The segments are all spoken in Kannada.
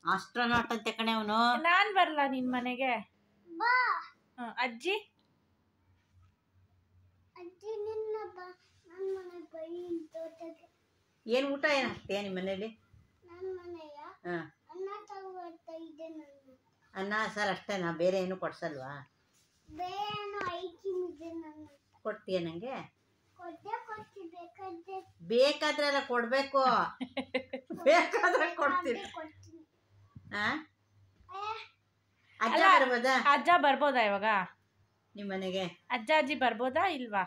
ಆಸ್ಟ್ರೋನಾಟ್ ಅಂತೆ ಕಣೆ ಅವನು ನಾನ್ ಬರ್ಲಾ ನಿನ್ ಮನೆಗೆ ಹ್ಮ್, ಅಜ್ಜಿ ಏನು ಊಟ ಏನು ಹಾಕ್ತೀಯ ನಿಮ್ಮ ಮನೇಲಿ ಹಾಂ ಅನ್ನ ಸಾರು ಅಷ್ಟೇನಾ ಬೇರೆ ಏನು ಕೊಡ್ಸಲ್ವಾ ಕೊಡ್ತೀಯ ನನಗೆ ಬೇಕಾದ್ರೆ ಎಲ್ಲ ಕೊಡ್ಬೇಕು ಬೇಕಾದ್ರೆ ಕೊಡ್ತೀನಿ ಹಾ ಅಜ್ಜ ಅಲ್ಲ. ಬರ್ಬೋದಾ ಅಜ್ಜ ಬರ್ಬೋದಾ ಇವಾಗ ನಿಮ್ಮ ಮನೆಗೆ ಅಜ್ಜ ಅಜ್ಜಿ ಬರ್ಬೋದಾ ಇಲ್ವಾ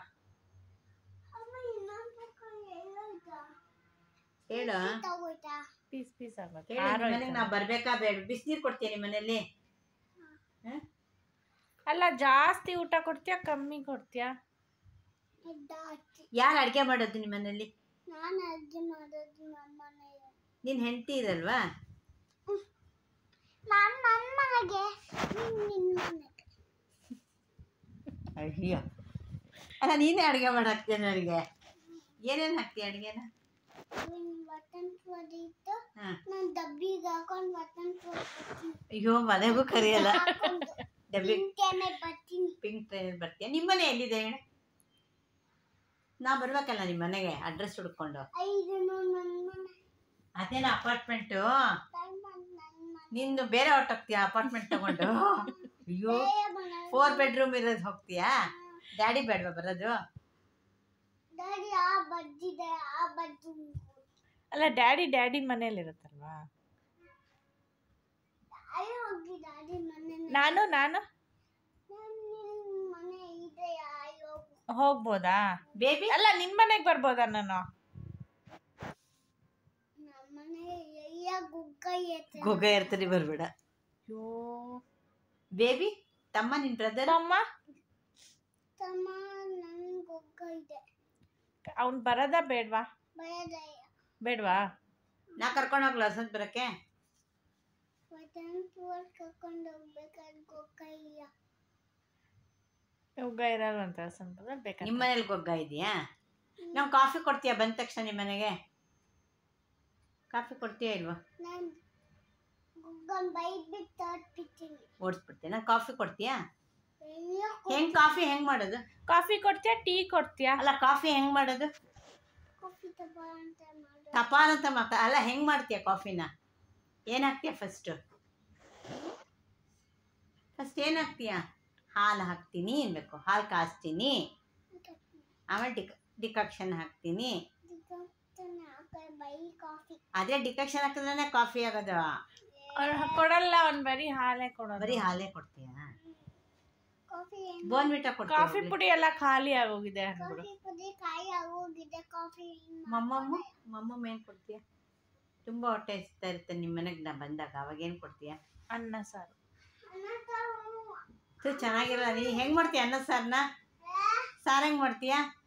ಹೇಳು ಪೀಸ್ ಪೀಸ್ ಆಗ್ಬೇಕು ಹೇಳು ನಿಮ್ಮ ಮನೆಗೆ ನಾ ಬರ್ಬೇಕಾ ಬೇಡ ಬಿಸಿನೀರು ಕೊಡ್ತೀಯ ನಿಮ್ಮ ಮನೇಲಿ ಹಾ? ಅಲ್ಲ ಜಾಸ್ತಿ ಊಟ ಕೊಡ್ತೀಯಾ ಕಮ್ಮಿ ಕೊಡ್ತೀಯಾ ಯಾರು ಅಡುಗೆ ಮಾಡೋದು ನಿಮ್ಮ ಮನೇಲಿ ನಾನು ಅಡ್ಗೆ ಮಾಡೋದು ನಮ್ಮ ಮನೆಗೆ ನಿನ್ನ ಹೆಂಡತಿ ಇರಲ್ವಾ ನಾನು ನನ್ನ ಮನೆಗೆ ನೀನ್ ನಿನ್ನ ಮನೆಗೆ ಅಯ್ಯೋ ಅಲ್ಲ ನೀನೇ ಅಡುಗೆ ಮಾಡಾಕ್ತೀಯ ನನಗೆ ಏನೇನು ಹಾಕ್ತೀಯ ಅಡುಗೆನ ನೀನ್ ಬಟನ್ ಪೊಡಿ ಇತ್ತು ಹಾಂ ನಾನು ಡಬ್ಬಿಗೆ ಹಾಕೊಂಡು ಬಟನ್ ಪೊಡಿ ಬರ್ತೀನಿ ಅಯ್ಯೋ ಮನೆಗೂ ಕರೆಯಲ್ಲ ಹಾಕೊಂಡು ಡಬ್ಬಿ ತಿಂತೇನೆ ಬರ್ತೀನಿ ಪಿಂಕ್ ಟ್ರೈನಲ್ಲಿ ಬರ್ತೀಯ ನಿಮ್ಮ ಮನೆ ಎಲ್ಲಿದೆ ಹೇಳು ನಾ ಬರ್ಬೇಕಲ್ಲ ನಿಮ್ಮ ಮನೆಗೆ ಅಡ್ರೆಸ್ ಹುಡ್ಕೊಂಡು ಐದು ನನ್ನ ಮನೆ ಅದೇನ ಅಪಾರ್ಟ್ಮೆಂಟು ಟೈಮ್ ನನ್ನ ಮನೆ ನಿಂದು ಬೇರೆ ಹೊಟ್ಟೋಗ್ತೀಯ ಅಪಾರ್ಟ್ಮೆಂಟ್ ತಗೊಂಡು ಅಯ್ಯೋ ಬೇರೆ ಮನೆ ಫೋರ್ ಬೆಡ್ರೂಮ್ ಇರೋದು ಹೋಗ್ತೀಯಾ ಡ್ಯಾಡಿ ಬೇಡವಾ ಬರೋದು ಡ್ಯಾಡಿ ಆ ಬಜ್ಜಿದೆ ಆ ಬಜ್ಜಿ ಅಲ್ಲ ಡ್ಯಾಡಿ ಡ್ಯಾಡಿ ಮನೇಲಿ ಇರುತ್ತಲ್ವಾ ಅಲ್ಲಿ ಹೋಗಿ ಡ್ಯಾಡಿ ಮನೆ ನಾನು ನಾನು ನಿನ್ನ ಮನೆ ಇದೆ ಅಯ್ಯೋ ಹೋಗ್ಬೋದಾ ಬೇಬಿ ಅಲ್ಲ ನಿನ್ ಮನೆಗ್ ಬರ್ಬೋದಾ ನಾನು ನಮ್ಮ ಮನೆ ಎಯ್ಯ ಗುಗ್ಗ ಐತೆ ಗೊಗ್ಗ ಇರ್ತೀನಿ ಬರ್ಬೇಡ ಅಯ್ಯೋ ಬೇಬಿ ತಮ್ಮ ನಿನ್ ಬ್ರದರ್ ಅಮ್ಮ ತಮ್ಮ ನನ್ ಗುಗ್ಗ ಇದೆ ಅವ್ನ್ ಬರೋದಾ ಬೇಡ್ವಾ ಬಯದಯ್ಯ ಬೇಡ್ವಾ ನಾ ಕರ್ಕೊಂಡು ಹೋಗ್ಲ ವಸಂತ ಬರಕ್ಕೆ ವತನ್ ಪೂರ್ ಕರ್ಕೊಂಡು ಹೋಗ್ಬೇಕಾದ್ರೆ ಗುಗ್ಗ ಇಲ್ಲ ಉಗ್ಗ ಇರಲ್ವಂತ ಸ್ವಲ್ಪ ಬೇಕಾ ನಿಮ್ಮ ಮನೇಲಿ ಗೊಗ್ಗ ಇದೆಯಾ ನಾವು ಕಾಫಿ ಕೊಡ್ತೀಯಾ ಬಂದ ತಕ್ಷಣ ನಿಮ್ಮ ಮನೆಗೆ ಕಾಫಿ ಕೊಡ್ತೀಯಾ ಇಲ್ವಾ ನಾನು ಗುಗ್ಗನ್ ಬೈದ್ಬಿಟ್ಟು ತೋರ್ಬಿಡ್ತೀನಿ ಓಡಿಸ್ಬಿಡ್ತೀಯ ನಾನು ಕಾಫಿ ಕೊಡ್ತೀಯಾ ಎಯ್ಯ ಹೆಂಗ್ ಕಾಫಿ ಹೆಂಗ್ ಮಾಡೋದು ಕಾಫಿ ಕೊಡ್ತೀಯಾ ಟೀ ಕೊಡ್ತೀಯಾ ಅಲ್ಲ ಕಾಫಿ ಹೆಂಗ್ ಮಾಡೋದು ಕಾಫಿ ತಪ ಅಂತ ಮಾಡು ತಪಾಲ್ ಅಂತ ಮಾತಾ ಅಲ್ಲ ಹೆಂಗ್ ಮಾಡ್ತೀಯ ಕಾಫಿನ ಏನ್ ಹಾಕ್ತೀಯ ಫಸ್ಟ್ ಫಸ್ಟ್ ಏನ್ ಹಾಕ್ತೀಯ ಹಾಲು ಹಾಕ್ತೀನಿ ಅನ್ಬೇಕು ಹಾಲು ಕಾಸ್ತೀನಿ ಆಮೇಲೆ ಡಿಕ್ ಡಿಕಾಕ್ಷನ್ ಹಾಕ್ತೀನಿ ಬೈ ಕಾಫಿ ಆದ್ರೆ ಡಿಕಾಕ್ಷನ್ ಹಾಕಿದ್ರೆ ಕಾಫಿ ಆಗೋದು ಅವ್ನು ಕೊಡಲ್ಲ ಅವ್ನ್ ಬರೀ ಹಾಲೇ ಕೊಡೋದು ಬರೀ ಹಾಲೇ ಕೊಡ್ತೀಯ ಕಾಫಿ ಬೋನ್ವಿಟ ಕಾಫಿ ಕೊಡ್ತೀಯ ಪುಡಿ ಎಲ್ಲ ಖಾಲಿ ಆಗೋಗಿದೆ ಅನ್ಬಿಡು ಕಾಫಿ ಕುದಿ ಕಾಯಿ ಆಗೋಗಿದೆ ಕಾಫಿ ಮಮ್ಮಮ್ಮ ಮಮ್ಮಮ್ಮ ಏನ್ ಕೊಡ್ತೀಯ ತುಂಬಾ ಹೊಟ್ಟೆ ಹಸಿತಾ ಇರುತ್ತೆ ನಿಮ್ಮ ಮನೆಗೆ ನಾ ಬಂದಾಗ ಅವಾಗ ಏನ್ ಕೊಡ್ತೀಯ ಅನ್ನ ಸಾರು ಇದು ಚೆನ್ನಾಗಿರಲ್ಲ ನೀ ಹೆಂಗ್ ಮಾಡ್ತೀಯ ಅನ್ನ ಸಾರನ್ನ ಸಾರು ಹೆಂಗ್ ಮಾಡ್ತೀಯ